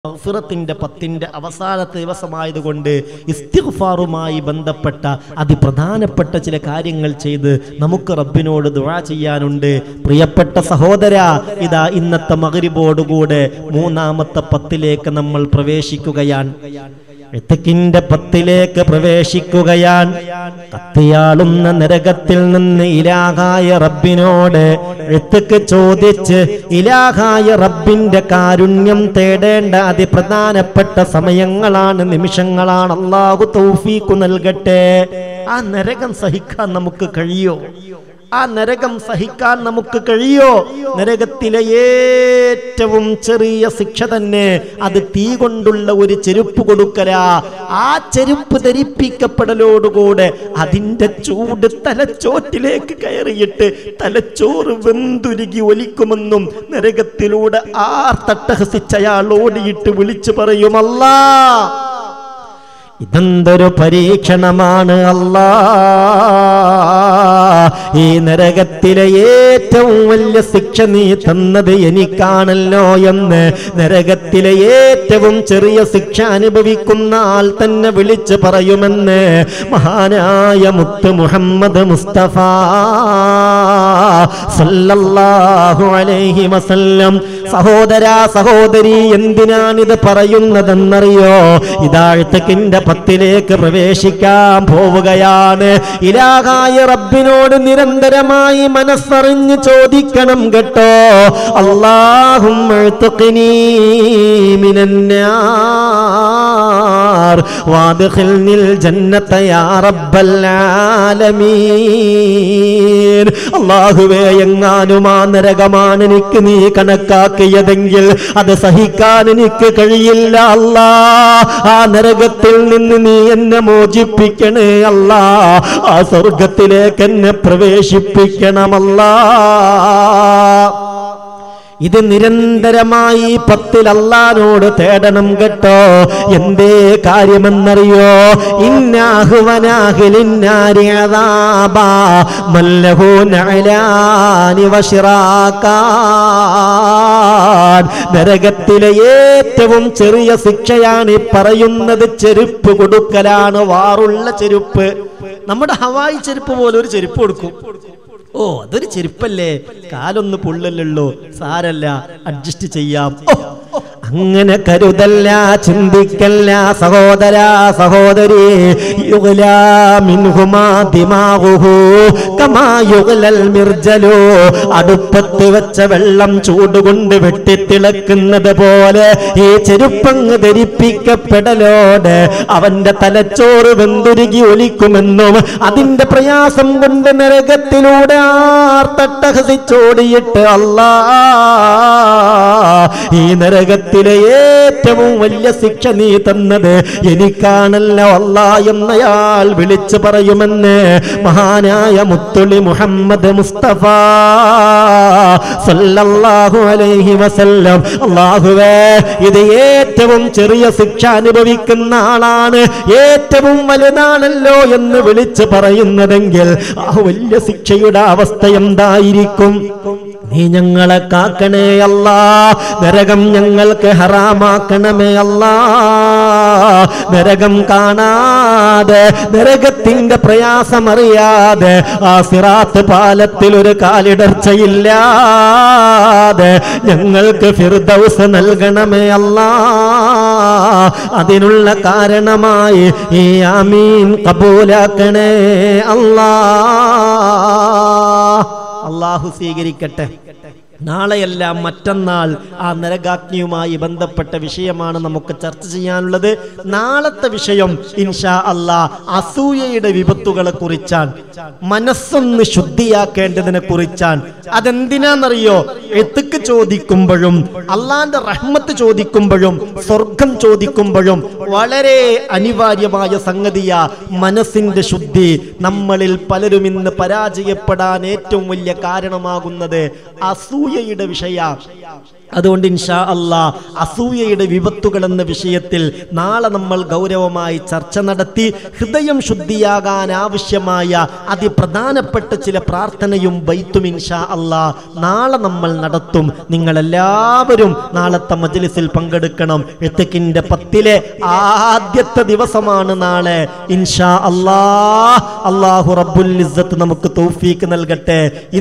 മഗ്ഫിറത്തിന്റെ പത്തിന്റെ അവസാനത്തെ ദിവസമായതുകൊണ്ട് ഇസ്തിഗ്ഫാറുമായി ബന്ധപ്പെട്ട അതിപ്രധാനപ്പെട്ട ചില കാര്യങ്ങൾ ചെയ്ത് നമുക്ക് റബ്ബിനോട് ദുആ ചെയ്യാനുണ്ട് പ്രിയപ്പെട്ട സഹോദര ഇതാ ഇന്നത്തെ മകരിബോടുകൂടെ മൂന്നാമത്തെ പത്തിലേക്ക് നമ്മൾ പ്രവേശിക്കുകയാണ് എത്തക്കിന്റെ പത്തിലേക്ക് പ്രവേശിക്കുകയാൻ കത്തിയാളുന്ന നരകത്തിൽ നിന്ന് ഇലാഹായ റബ്ബിനോട് എത്തക്ക് ചോദിച്ച് ഇലാഹായ റബ്ബിന്റെ കാരുണ്യം തേടേണ്ട അതിപ്രധാനപ്പെട്ട സമയങ്ങളാണ് നിമിഷങ്ങളാണ് അള്ളാഹു തൗഫീഖു നൽകട്ടെ ആ നരകം സഹിക്കാൻ നമുക്ക് കഴിയോ ആ നരകം സഹിക്കാൻ നമുക്ക് കഴിയോ നരകത്തിലെ ഏറ്റവും ചെറിയ ശിക്ഷ തന്നെ അത് തീ കൊണ്ടുള്ള ഒരു ചെരുപ്പ് കൊടുക്കലാ ആ ചെരുപ്പ് ധരിപ്പിക്കപ്പെടലോടുകൂടെ അതിന്റെ ചൂട് തലച്ചോറ്റിലേക്ക് കയറിയിട്ട് തലച്ചോറ് വെന്തുരുകി ഒലിക്കുമെന്നും നരകത്തിലൂടെ ആർ തട്ടഹസിച്ചയാൾ ഓടിയിട്ട് വിളിച്ചു പറയുമല്ലാ ഇതെന്തൊരു പരീക്ഷണമാണ് അല്ലാ ഈ നരകത്തിലെ ഏറ്റവും വലിയ ശിക്ഷ നീ തന്നത് എനിക്കാണല്ലോ എന്ന് നരകത്തിലെ ഏറ്റവും ചെറിയ ശിക്ഷ അനുഭവിക്കുന്ന ആൾ തന്നെ വിളിച്ചു പറയുമെന്ന് മഹാനായ മുത്ത് മുഹമ്മദ് മുസ്തഫ സല്ലല്ലാഹു അലൈഹി വസല്ലം സഹോദര സഹോദരി എന്തിനാണിത് പറയുന്നതെന്നറിയോ ഇതാഴ്ത്തക്കിന്റെ പത്തിലേക്ക് പ്രവേശിക്കാൻ പോവുകയാണ് ഇലാകായ റബ്ബിനോട് നിരന്തരമായി മനസ്സറിഞ്ഞ് ചോദിക്കണം കേട്ടോ അള്ളാഹും വാദഖിൽനിൽ ജന്നത യാ റബ്ബൽ ആലമീൻ അല്ലാഹുവേ എങ്ങാനും ആ നരകമാണ് എനിക്ക് നീ കണക്കാക്കിയതെങ്കിൽ അത് സഹിക്കാൻ എനിക്ക് കഴിയില്ല അല്ലാ ആ നരകത്തിൽ നിന്ന് നീ എന്നെ മോചിപ്പിക്കണേ അല്ല ആ സ്വർഗത്തിലേക്ക് എന്നെ പ്രവേശിപ്പിക്കണമല്ലാ ഇത് നിരന്തരമായി പത്തിൽ അള്ളാനോട് തേടണം കേട്ടോ എന്തേ കാര്യമെന്നറിയോ ഇന്നാഹുവനാഹിലിന്നാരിയതാബാ മല്ലഹു നഅലാനി വശിറാക്കാൻ നരകത്തിലെ ഏറ്റവും ചെറിയ ശിക്ഷയാണ് ഈ പറയുന്നത് ചെരുപ്പ് കൊടുക്കലാണ് വാറുള്ള ചെരുപ്പ് നമ്മുടെ ഹവായി ചെരുപ്പ് പോലെ ഒരു ചെരുപ്പ് കൊടുക്കും ഓ അതൊരു ചെരുപ്പല്ലേ കാലൊന്ന് പൊള്ളല്ലോ സാരല്ല അഡ്ജസ്റ്റ് ചെയ്യാം ഓ, അങ്ങനെ കരുതല്ല ചിന്തിക്കല്ല സഹോദര സഹോദരി യുഗ്ലാ മിൻഹുമാ ദിമാഗുഹു കമാ യുഗ്ലൽ മിർജലു അടുപ്പത്ത് വെച്ച വെള്ളം ചൂടുകൊണ്ട് വെട്ടിത്തിളക്കുന്നത് പോലെ ഈ ചെരുപ്പങ്ങ് ധരിപ്പിക്കപ്പെടലോട് അവന്റെ തലച്ചോറ് വെന്തുരുകി ഒലിക്കുമെന്നും അതിന്റെ പ്രയാസം കൊണ്ട് നരകത്തിലൂടെ ആർത്തട്ടഹസിച്ചോടിയിട്ട് അല്ലാ ഈ നരകത്തിലെ ഏറ്റവും വലിയ ശിക്ഷ നീ തന്നത് എനിക്കാണല്ലോ അല്ല എന്നയാൾ വിളിച്ചു പറയുമെന്ന് മഹാനായ മുത്തുളി മുഹമ്മദ് മുസ്തഫ സല്ലല്ലാഹു അലൈഹി വസല്ലം അല്ലാഹുവേ ഇത് ഏറ്റവും ചെറിയ ശിക്ഷ അനുഭവിക്കുന്ന ആളാണ് ഏറ്റവും വലുതാണല്ലോ എന്ന് വിളിച്ചു പറയുന്നതെങ്കിൽ ആ വലിയ ശിക്ഷയുടെ അവസ്ഥ എന്തായിരിക്കും നീ ഞങ്ങളെ കാക്കണേ അല്ല നരകം ഞങ്ങൾക്ക് ഹറാമാക്കണമേ അല്ല നരകം കാണാതെ നരകത്തിന്റെ പ്രയാസം അറിയാതെ ആ സിറാത്ത് പാലത്തിൽ ഒരു കാലിടർച്ചയില്ലാതെ ഞങ്ങൾക്ക് ഫിർദൗസ് നൽകണമേ അല്ല അതിനുള്ള കാരണമായി ഈ ആമീൻ കബൂലാക്കണേ അല്ലാ അള്ളാഹു സ്വീകരിക്കട്ടെ നാളെയല്ല മറ്റന്നാൾ ആ നരകാഗ്നിയുമായി ബന്ധപ്പെട്ട വിഷയമാണ് നമുക്ക് ചർച്ച ചെയ്യാനുള്ളത് നാളത്തെ വിഷയം ഇൻഷാ അല്ലാ അസൂയയുടെ വിപത്തുകളെ കുറിച്ചാണ് മനസ്സൊന്ന് ശുദ്ധിയാക്കേണ്ടതിനെ കുറിച്ചാണ് അതെന്തിനാന്നറിയോ എത്തുക്ക് ചോദിക്കുമ്പോഴും അള്ളാന്റെ റഹ്മത്ത് ചോദിക്കുമ്പോഴും സ്വർഗം ചോദിക്കുമ്പോഴും വളരെ അനിവാര്യമായ സംഗതിയാ മനസ്സിന്റെ ശുദ്ധി നമ്മളിൽ പലരും ഇന്ന് പരാജയപ്പെടാൻ ഏറ്റവും വലിയ കാരണമാകുന്നത് അസൂയയുടെ വിഷയ അതുകൊണ്ട് ഇൻഷാ അല്ലാ അസൂയയുടെ വിപത്തുകൾ എന്ന വിഷയത്തിൽ നാളെ നമ്മൾ ഗൗരവമായി ചർച്ച നടത്തി ഹൃദയം ശുദ്ധിയാകാൻ ആവശ്യമായ അതിപ്രധാനപ്പെട്ട ചില പ്രാർത്ഥനയും ബൈത്തും ഇൻഷാ അല്ലാ നാളെ നമ്മൾ നടത്തും നിങ്ങളെല്ലാവരും നാളത്തെ മജ്ലിസിൽ പങ്കെടുക്കണം എത്തക്കിൻ്റെ പത്തിലെ ആദ്യത്തെ ദിവസമാണ് നാളെ ഇൻഷാ അല്ലാ അള്ളാഹു റബ്ബുൽ ഇസ്സത്ത് നമുക്ക് തൗഫീക്ക് നൽകട്ടെ